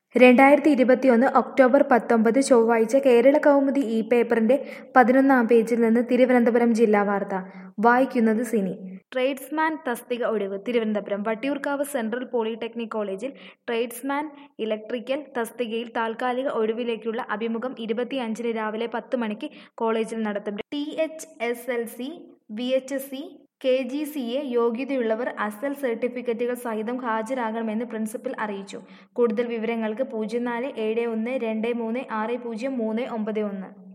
രണ്ടായിരത്തി ഇരുപത്തിയൊന്ന് ഒക്ടോബർ പത്തൊമ്പത് ചൊവ്വാഴ്ച കേരള കൗമുദി ഈ പേപ്പറിന്റെ പതിനൊന്നാം പേജിൽ നിന്ന് തിരുവനന്തപുരം ജില്ലാ വാർത്ത വായിക്കുന്നത് സിനി ട്രേഡ്സ്മാൻ തസ്തിക ഒഴിവ് തിരുവനന്തപുരം വട്ടിയൂർക്കാവ് സെൻട്രൽ പോളിടെക്നിക് കോളേജിൽ ട്രേഡ്സ്മാൻ ഇലക്ട്രിക്കൽ തസ്തികയിൽ താൽക്കാലിക ഒഴിവിലേക്കുള്ള അഭിമുഖം ഇരുപത്തിയഞ്ചിന് രാവിലെ പത്ത് മണിക്ക് കോളേജിൽ നടത്തും T H S L C V H S C K G C A യോഗ്യതയുള്ളവർ അസൽ സർട്ടിഫിക്കറ്റുകൾ സഹിതം ഹാജരാകണമെന്ന് പ്രിൻസിപ്പൽ അറിയിച്ചു കൂടുതൽ വിവരങ്ങൾക്ക് പൂജ്യം നാല് ഏഴ് ഒന്ന് രണ്ട് മൂന്ന് ആറ് പൂജ്യം മൂന്ന് ഒമ്പത് ഒന്ന്